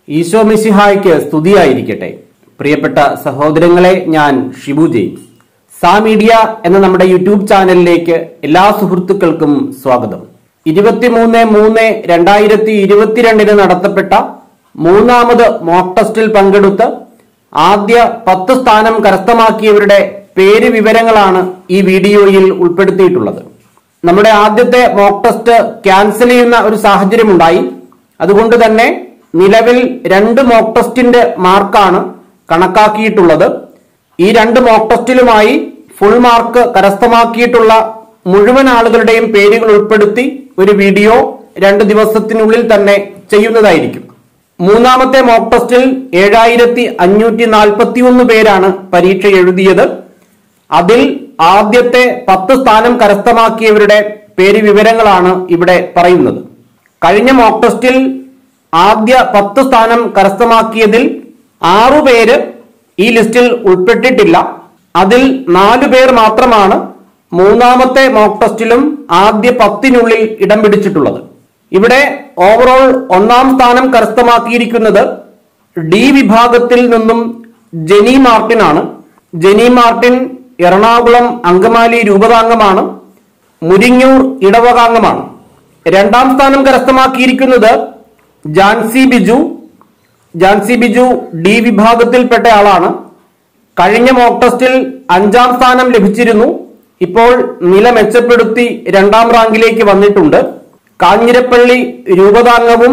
ഈശോ മിശിഹായ്ക്ക് സ്തുതിയായിരിക്കട്ടെ പ്രിയപ്പെട്ട സഹോദരങ്ങളെ ഞാൻ ഷിബു ജെയിംസ് സാ മീഡിയ എന്ന നമ്മുടെ യൂട്യൂബ് ചാനലിലേക്ക് എല്ലാ സുഹൃത്തുക്കൾക്കും സ്വാഗതം ഇരുപത്തിമൂന്ന് മൂന്ന് രണ്ടായിരത്തി ഇരുപത്തിരണ്ടിന് നടത്തപ്പെട്ട മൂന്നാമത് മോക്ക് ടെസ്റ്റിൽ പങ്കെടുത്ത് ആദ്യ പത്ത് സ്ഥാനം കരസ്ഥമാക്കിയവരുടെ പേര് വിവരങ്ങളാണ് ഈ വീഡിയോയിൽ ഉൾപ്പെടുത്തിയിട്ടുള്ളത് നമ്മുടെ ആദ്യത്തെ മോക്ക് ടെസ്റ്റ് ക്യാൻസൽ ചെയ്യുന്ന ഒരു സാഹചര്യമുണ്ടായി അതുകൊണ്ട് തന്നെ നിലവിൽ രണ്ട് മോക്ക് ടെസ്റ്റിന്റെ മാർക്കാണ് കണക്കാക്കിയിട്ടുള്ളത് ഈ രണ്ട് മോക്ക് ടെസ്റ്റിലുമായി ഫുൾ മാർക്ക് കരസ്ഥമാക്കിയിട്ടുള്ള മുഴുവൻ ആളുകളുടെയും പേരുകൾ ഉൾപ്പെടുത്തി ഒരു വീഡിയോ രണ്ട് ദിവസത്തിനുള്ളിൽ തന്നെ ചെയ്യുന്നതായിരിക്കും മൂന്നാമത്തെ മോക്ക് ടെസ്റ്റിൽ ഏഴായിരത്തി അഞ്ഞൂറ്റി നാൽപ്പത്തി ഒന്ന് പേരാണ് പരീക്ഷ എഴുതിയത് അതിൽ ആദ്യത്തെ പത്ത് സ്ഥാനം കരസ്ഥമാക്കിയവരുടെ പേര് വിവരങ്ങളാണ് ഇവിടെ പറയുന്നത് കഴിഞ്ഞ മോക്ക് ടെസ്റ്റിൽ ആദ്യ പത്ത് സ്ഥാനം കരസ്ഥമാക്കിയതിൽ ആറു പേര് ഈ ലിസ്റ്റിൽ ഉൾപ്പെട്ടിട്ടില്ല അതിൽ നാലു പേർ മാത്രമാണ് മൂന്നാമത്തെ മോക്ക് ടെസ്റ്റിലും ആദ്യ പത്തിനുള്ളിൽ ഇടം പിടിച്ചിട്ടുള്ളത് ഇവിടെ ഓവറോൾ ഒന്നാം സ്ഥാനം കരസ്ഥമാക്കിയിരിക്കുന്നത് ഡി വിഭാഗത്തിൽ നിന്നും ജെനി മാർട്ടിൻ ആണ് ജെനി മാർട്ടിൻ എറണാകുളം അങ്കമാലി രൂപതാംഗമാണ് മുരിങ്ങൂർ ഇടവകാംഗമാണ് രണ്ടാം സ്ഥാനം കരസ്ഥമാക്കിയിരിക്കുന്നത് ജാൻസി ബിജു ജാൻസി ബിജു ഡി വിഭാഗത്തിൽപ്പെട്ട ആളാണ് കഴിഞ്ഞ മോക്ക് ടെസ്റ്റിൽ അഞ്ചാം സ്ഥാനം ലഭിച്ചിരുന്നു ഇപ്പോൾ നില മെച്ചപ്പെടുത്തി രണ്ടാം റാങ്കിലേക്ക് വന്നിട്ടുണ്ട് കാഞ്ഞിരപ്പള്ളി രൂപതാംഗവും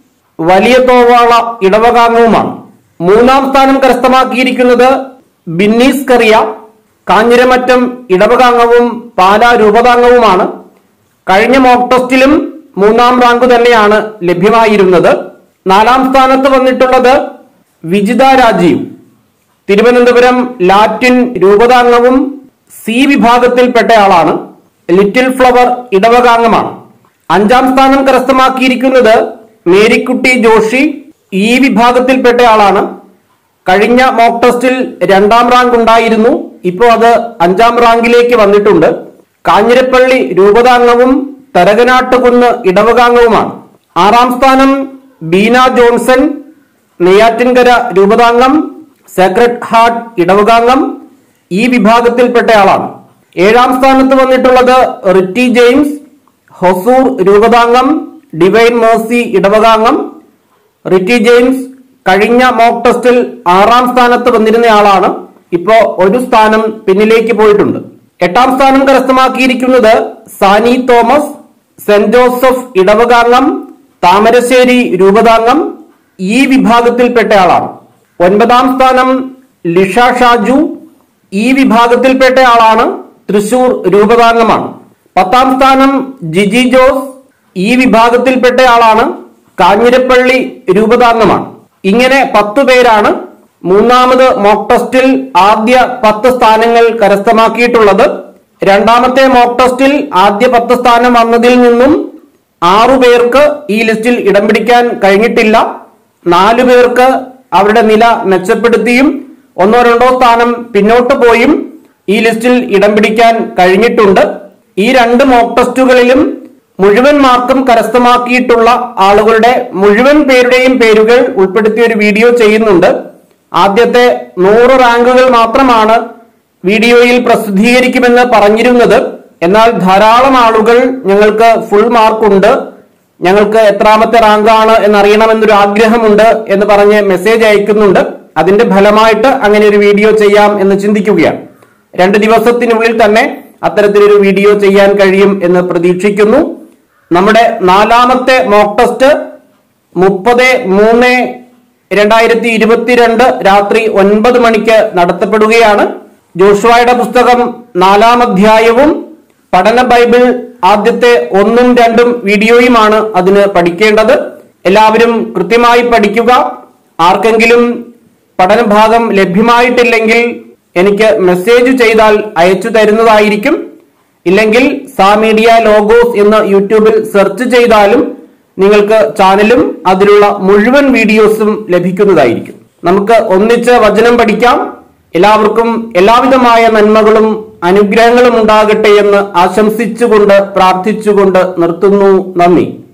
വലിയ തോവാള ഇടവകാംഗവുമാണ് മൂന്നാം സ്ഥാനം കരസ്ഥമാക്കിയിരിക്കുന്നത് ബിന്നീസ് കറിയ കാഞ്ഞിരമറ്റം ഇടവകാംഗവും പാലാ രൂപതാംഗവുമാണ് കഴിഞ്ഞ മോക്ക് ടെസ്റ്റിലും മൂന്നാം റാങ്ക് തന്നെയാണ് ലഭ്യമായിരുന്നത് നാലാം സ്ഥാനത്ത് വന്നിട്ടുള്ളത് വിജിത രാജീവ് തിരുവനന്തപുരം ലാറ്റിൻ രൂപതാംഗവും സി വിഭാഗത്തിൽപ്പെട്ടയാളാണ് ലിറ്റിൽ ഫ്ലവർ ഇടവകാംഗമാണ് അഞ്ചാം സ്ഥാനം കരസ്ഥമാക്കിയിരിക്കുന്നത് മേരിക്കുട്ടി ജോഷി ഈ വിഭാഗത്തിൽപ്പെട്ടയാളാണ് കഴിഞ്ഞ മോക്ക് ടെസ്റ്റിൽ രണ്ടാം റാങ്ക് ഉണ്ടായിരുന്നു ഇപ്പോൾ അത് അഞ്ചാം റാങ്കിലേക്ക് വന്നിട്ടുണ്ട് കാഞ്ഞിരപ്പള്ളി രൂപതാംഗവും തരകനാട്ടുകുന്ന് ഇടവകാംഗവുമാണ് ആറാം സ്ഥാനം ബീന ജോൺസൺ നെയ്യാറ്റിൻകര രൂപതാംഗം സേക്രഡ് ഹാർട്ട് ഇടവകാംഗം ഈ വിഭാഗത്തിൽപ്പെട്ടയാളാണ് ഏഴാം സ്ഥാനത്ത് വന്നിട്ടുള്ളത് റിറ്റി ജെയിംസ് ഹൊസൂർ രൂപതാംഗം ഡിവൈൻ മേഴ്സി ഇടവകാംഗം റിറ്റി ജെയിംസ് കഴിഞ്ഞ മോക്ക് ടെസ്റ്റിൽ ആറാം സ്ഥാനത്ത് വന്നിരുന്നയാളാണ് ഇപ്പോ ഒരു സ്ഥാനം പിന്നിലേക്ക് പോയിട്ടുണ്ട് എട്ടാം സ്ഥാനം കരസ്ഥമാക്കിയിരിക്കുന്നത് സാനി തോമസ് സെന്റ് ജോസഫ് ഇടവകാംഗം താമരശ്ശേരി രൂപതാംഗം ഈ വിഭാഗത്തിൽപ്പെട്ടയാളാണ് ഒൻപതാം സ്ഥാനം ലിഷ ഷാജു ഈ വിഭാഗത്തിൽപ്പെട്ടയാളാണ് തൃശൂർ രൂപതാംഗമാണ് പത്താം സ്ഥാനം ജിജി ജോസ് ഈ വിഭാഗത്തിൽപ്പെട്ടയാളാണ് കാഞ്ഞിരപ്പള്ളി രൂപതാംഗമാണ് ഇങ്ങനെ പത്തു പേരാണ് മൂന്നാമത് മോക്ക് ടെസ്റ്റിൽ ആദ്യ പത്ത് സ്ഥാനങ്ങൾ കരസ്ഥമാക്കിയിട്ടുള്ളത് രണ്ടാമത്തെ മോക്ക് ടെസ്റ്റിൽ ആദ്യ പത്ത് സ്ഥാനം വന്നതിൽ നിന്നും ആറു പേർക്ക് ഈ ലിസ്റ്റിൽ ഇടം പിടിക്കാൻ കഴിഞ്ഞിട്ടില്ല നാലു പേർക്ക് അവരുടെ നില മെച്ചപ്പെടുത്തിയും ഒന്നോ രണ്ടോ സ്ഥാനം പിന്നോട്ട് പോയും ഈ ലിസ്റ്റിൽ ഇടം പിടിക്കാൻ കഴിഞ്ഞിട്ടുണ്ട് ഈ രണ്ട് മോക്ക് ടെസ്റ്റുകളിലും മുഴുവൻ മാർക്കും കരസ്ഥമാക്കിയിട്ടുള്ള ആളുകളുടെ മുഴുവൻ പേരുടെയും പേരുകൾ ഉൾപ്പെടുത്തിയ ഒരു വീഡിയോ ചെയ്യുന്നുണ്ട് ആദ്യത്തെ നൂറ് റാങ്കുകൾ മാത്രമാണ് വീഡിയോയിൽ പ്രസിദ്ധീകരിക്കുമെന്ന് പറഞ്ഞിരുന്നത് എന്നാൽ ധാരാളം ആളുകൾ ഞങ്ങൾക്ക് ഫുൾ മാർക്കുണ്ട് ഞങ്ങൾക്ക് എത്രാമത്തെ റാങ്കാണ് എന്നറിയണമെന്നൊരു ആഗ്രഹമുണ്ട് എന്ന് പറഞ്ഞ് മെസ്സേജ് അയക്കുന്നുണ്ട് അതിന്റെ ഫലമായിട്ട് അങ്ങനെ ഒരു വീഡിയോ ചെയ്യാം എന്ന് ചിന്തിക്കുകയാണ് രണ്ട് ദിവസത്തിനുള്ളിൽ തന്നെ അത്തരത്തിലൊരു വീഡിയോ ചെയ്യാൻ കഴിയും എന്ന് പ്രതീക്ഷിക്കുന്നു നമ്മുടെ നാലാമത്തെ മോക്ക് ടെസ്റ്റ് മുപ്പത് മൂന്ന് രണ്ടായിരത്തി ഇരുപത്തിരണ്ട് രാത്രി ഒൻപത് മണിക്ക് നടത്തപ്പെടുകയാണ് ജോഷുവയുടെ പുസ്തകം നാലാം അധ്യായവും പഠന ബൈബിൾ ആദ്യത്തെ ഒന്നും രണ്ടും വീഡിയോയുമാണ് അതിന് പഠിക്കേണ്ടത് എല്ലാവരും കൃത്യമായി പഠിക്കുക ആർക്കെങ്കിലും പഠനഭാഗം ലഭ്യമായിട്ടില്ലെങ്കിൽ എനിക്ക് മെസ്സേജ് ചെയ്താൽ അയച്ചു തരുന്നതായിരിക്കും ഇല്ലെങ്കിൽ സാ മീഡിയ ലോഗോസ് എന്ന് യൂട്യൂബിൽ സെർച്ച് ചെയ്താലും നിങ്ങൾക്ക് ചാനലും അതിലുള്ള മുഴുവൻ വീഡിയോസും ലഭിക്കുന്നതായിരിക്കും നമുക്ക് ഒന്നിച്ച് വചനം പഠിക്കാം എല്ലാവർക്കും എല്ലാവിധമായ നന്മകളും അനുഗ്രഹങ്ങളും ഉണ്ടാകട്ടെ എന്ന് ആശംസിച്ചുകൊണ്ട് പ്രാർത്ഥിച്ചുകൊണ്ട് നിർത്തുന്നു നന്ദി